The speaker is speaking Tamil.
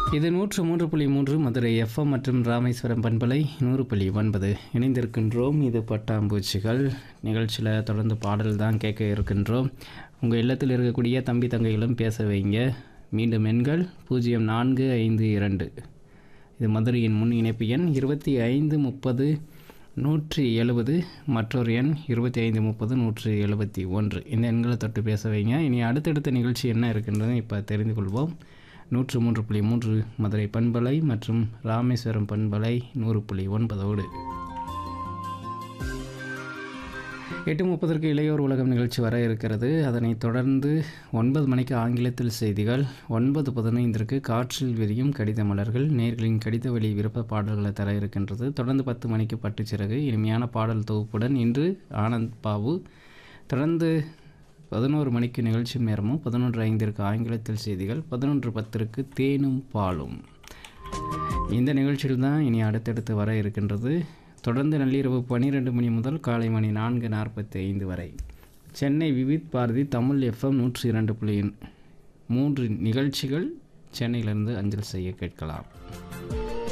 இது நூற்று மூன்று புள்ளி மூன்று மதுரை எஃப்எம் மற்றும் ராமேஸ்வரம் பண்பலை நூறு புள்ளி ஒன்பது இணைந்திருக்கின்றோம் இது பட்டாம்பூச்சிகள் நிகழ்ச்சியில் தொடர்ந்து பாடல் தான் கேட்க இருக்கின்றோம் உங்கள் இல்லத்தில் இருக்கக்கூடிய தம்பி தங்கைகளும் பேச வைங்க மீண்டும் எண்கள் பூஜ்ஜியம் நான்கு ஐந்து இரண்டு இது மதுரையின் முன் இணைப்பு எண் இருபத்தி ஐந்து முப்பது நூற்றி எழுபது மற்றொரு எண் இருபத்தி ஐந்து முப்பது நூற்றி எழுபத்தி ஒன்று இந்த எண்களை தொட்டு பேச வைங்க இனி அடுத்தடுத்த நிகழ்ச்சி என்ன இருக்குன்றதை இப்போ தெரிந்து கொள்வோம் நூற்று மூன்று புள்ளி மூன்று மதுரை பண்பலை மற்றும் ராமேஸ்வரம் பண்பலை நூறு புள்ளி ஒன்பதோடு எட்டு முப்பதற்கு இளையோர் உலகம் நிகழ்ச்சி வர இருக்கிறது அதனைத் தொடர்ந்து ஒன்பது மணிக்கு ஆங்கிலத்தில் செய்திகள் ஒன்பது பதினைந்திற்கு காற்றில் விரியும் கடித மலர்கள் நேர்களின் கடித வழி விருப்ப பாடல்களை தர இருக்கின்றது தொடர்ந்து பத்து மணிக்கு பட்டுச்சிறகு இனிமையான பாடல் தொகுப்புடன் இன்று ஆனந்த் பாபு தொடர்ந்து பதினோரு மணிக்கு நிகழ்ச்சி நேரமும் பதினொன்று ஐந்திற்கு ஆங்கிலத்தில் செய்திகள் பதினொன்று பத்திற்கு தேனும் பாலும் இந்த நிகழ்ச்சியில் தான் இனி அடுத்தடுத்து வர இருக்கின்றது தொடர்ந்து நள்ளிரவு பன்னிரெண்டு மணி முதல் காலை மணி நான்கு நாற்பத்தி ஐந்து வரை சென்னை விவித் பாரதி தமிழ் எஃப்எம் நூற்றி இரண்டு புள்ளி மூன்று நிகழ்ச்சிகள் சென்னையிலிருந்து அஞ்சல் செய்ய கேட்கலாம்